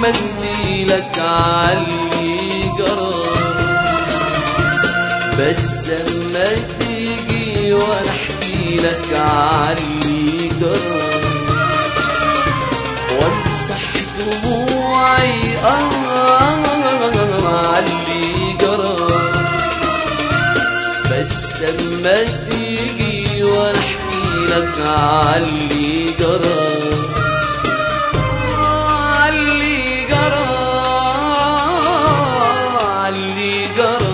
منديلك علي جرى بس اما تيجي وانا احكي لك علي جرى وامسح دموعي اه علي جرى بس اما تيجي وانا احكي لك علي جرى علي جرى علي جرى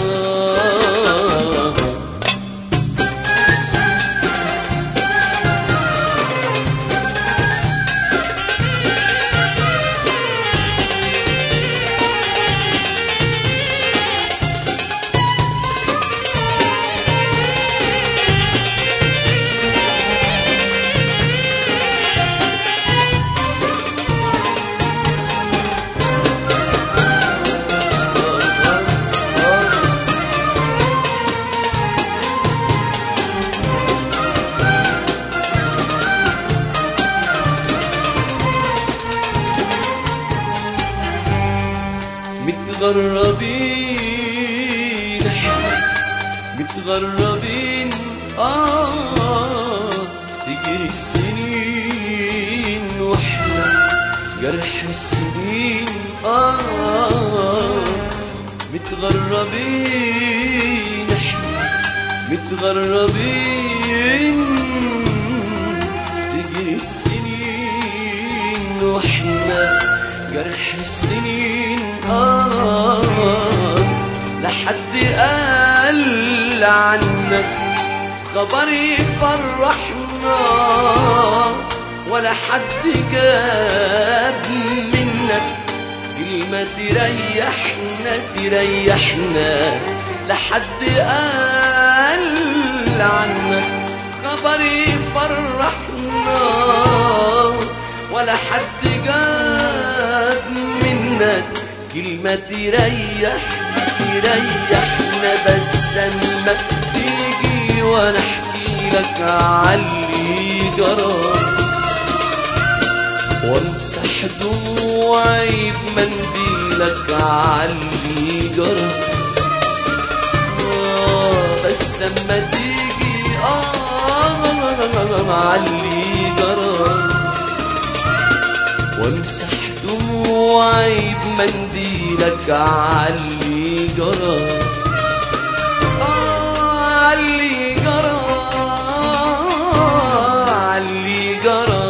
متغربين احنا متغربين آه تجري السنين واحنا جرح السنين آه متغربين احنا متغربين تجري السنين واحنا جرح السنين آه لحد قال عنك خبر يفرحنا ولا حد جاب منك كلمة تريحنا تريحنا لحد قال عنك خبر يفرحنا ولا حد جاب منك كلمة تريح تريحنا بس اما تيجي وانا احكي لك علي جرى وامسح دموعي بمنديلك علي جرى آه بس لما تيجي اه علي جرى وامسح دموعي بمنديلك علي جرى آه علي جرى علي جرى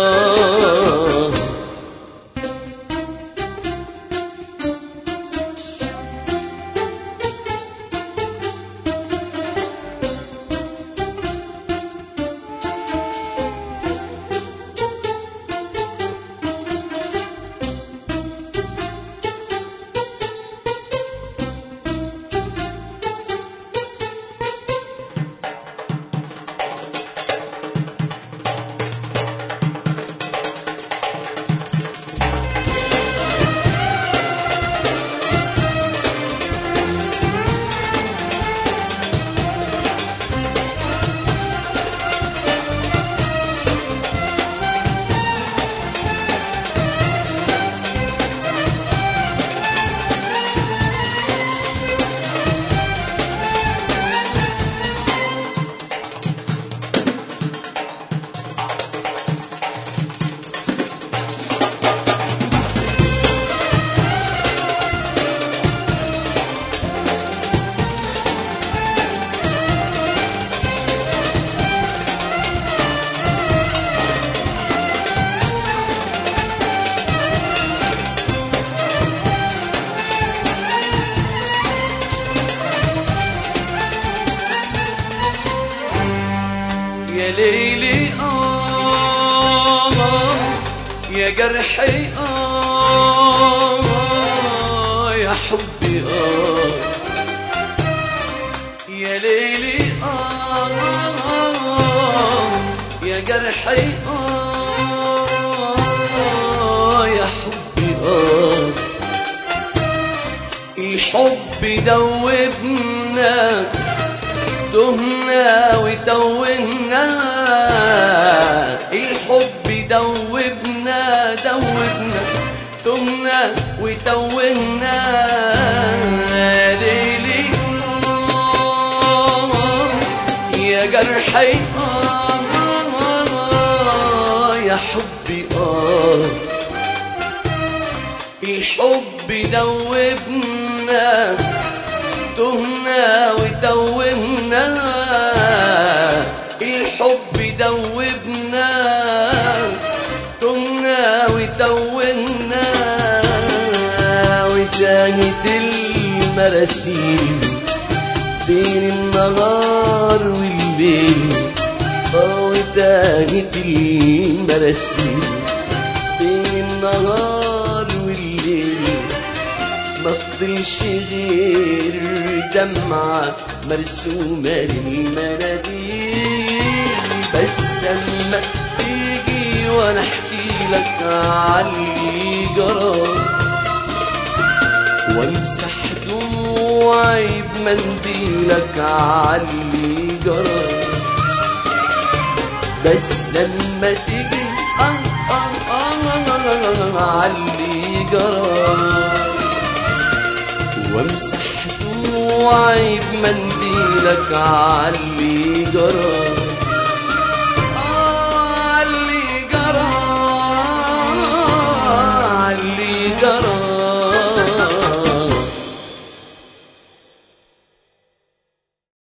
يا ليلي آه يا جرحي آه يا حبي آه يا ليلي آه يا جرحي آه يا حبي آه الحب دوبنا تهنا وتوهنا الحب دوبنا دوبنا تهنا وتوهنا ليلي يا جرحي يا حبي آه الحب دوبنا تهنا وتوهنا الحب دوبنا تهنا وتوهنا وتانت المراسيل بين النهار والليل اه وتانت المراسيل بين النهار والليل ما فضلش غير دمعة مرسومة للمناديل بس اما تيجي وانا احكي لك عاللي جرى وامسح دموعي بمنديلك عاللي جرى بس لما تيجي آه آه آه عاللي جرى وامسح دموعي بمنديلك عاللي جرى